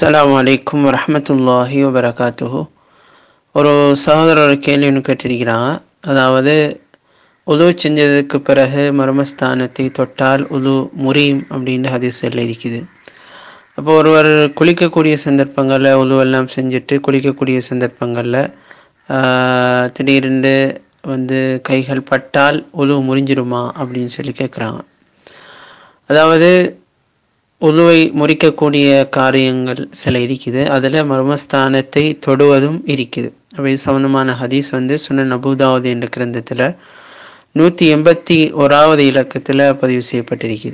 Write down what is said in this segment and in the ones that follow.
அஸ்ஸலாமு அலைக்கும் வரஹமத்துல்லாஹி வபரகாத்துஹு ஒரு சகோதரர் ஒரு கேள்வி ஒன்று கேட்டிருக்கிறாங்க அதாவது உது செஞ்சதுக்கு பிறகு மர்மஸ்தானத்தை தொட்டால் உது முறியும் அப்படின்னு ஹதீஸில் இருக்குது அப்போ ஒருவர் குளிக்கக்கூடிய சந்தர்ப்பங்களில் உதுவெல்லாம் செஞ்சுட்டு குளிக்கக்கூடிய சந்தர்ப்பங்களில் திடீரென்று வந்து கைகள் பட்டால் உது முறிஞ்சிருமா அப்படின்னு சொல்லி கேட்குறாங்க அதாவது உதுவை முறிக்கக்கூடிய காரியங்கள் சில இருக்குது அதில் மர்மஸ்தானத்தை தொடுவதும் இருக்குது அவை சம்பந்தமான ஹதீஸ் வந்து சுன நபுதாவது என்ற கிரந்தத்தில் நூற்றி எண்பத்தி ஓராவது இலக்கத்தில் பதிவு செய்யப்பட்டிருக்குது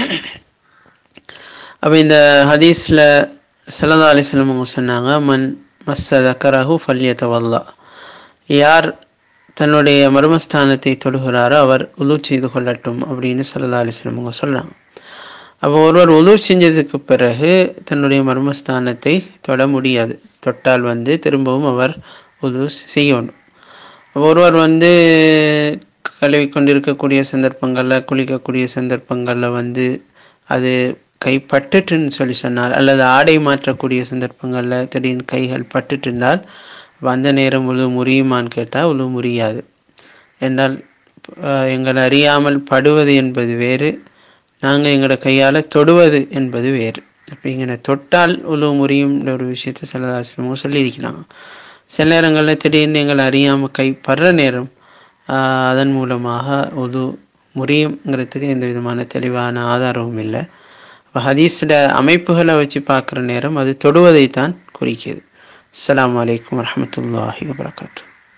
அப்போ இந்த ஹதீஸில் சல்லா அலிஸ்லம் அவங்க சொன்னாங்க மன் மஸ்ஸதக்கரஹு ஃபல்யத்தவல்லா யார் தன்னுடைய மர்மஸ்தானத்தை தொடுகிறாரோ அவர் உது செய்து கொள்ளட்டும் அப்படின்னு சல்லா அலிஸ்லம் அவங்க சொல்கிறாங்க அப்போ ஒருவர் உது செஞ்சதுக்கு பிறகு தன்னுடைய மர்மஸ்தானத்தை தொட முடியாது தொட்டால் வந்து திரும்பவும் அவர் உது செய்யணும் ஒருவர் வந்து கழுவி கொண்டிருக்கக்கூடிய சந்தர்ப்பங்களில் குளிக்கக்கூடிய சந்தர்ப்பங்களில் வந்து அது கை பட்டுட்டுன்னு சொல்லி சொன்னால் அல்லது ஆடை மாற்றக்கூடிய சந்தர்ப்பங்களில் திடீர்னு கைகள் பட்டுட்டு இருந்தால் அந்த நேரம் உழு முறியுமான்னு கேட்டால் உழு முறியாது என்றால் எங்களை அறியாமல் படுவது என்பது வேறு நாங்கள் எங்களோட கையால் தொடுவது என்பது வேறு அப்போ இங்கே தொட்டால் உழு முறியும்ன்ற ஒரு விஷயத்த சிலதாசிரமும் சொல்லியிருக்கிறாங்க சில நேரங்களில் திடீர்னு எங்களை அறியாமல் கை படுற நேரம் அதன் மூலமாக உது முறியுங்கிறதுக்கு எந்த விதமான தெளிவான ஆதாரமும் இல்லை இப்போ ஹதீஸில் அமைப்புகளை வச்சு பார்க்குற நேரம் அது தொடுவதைத்தான் குறிக்கிது அஸ்லாம் வலைக்கம் வரமத்துல்லாஹி வபரகாத்து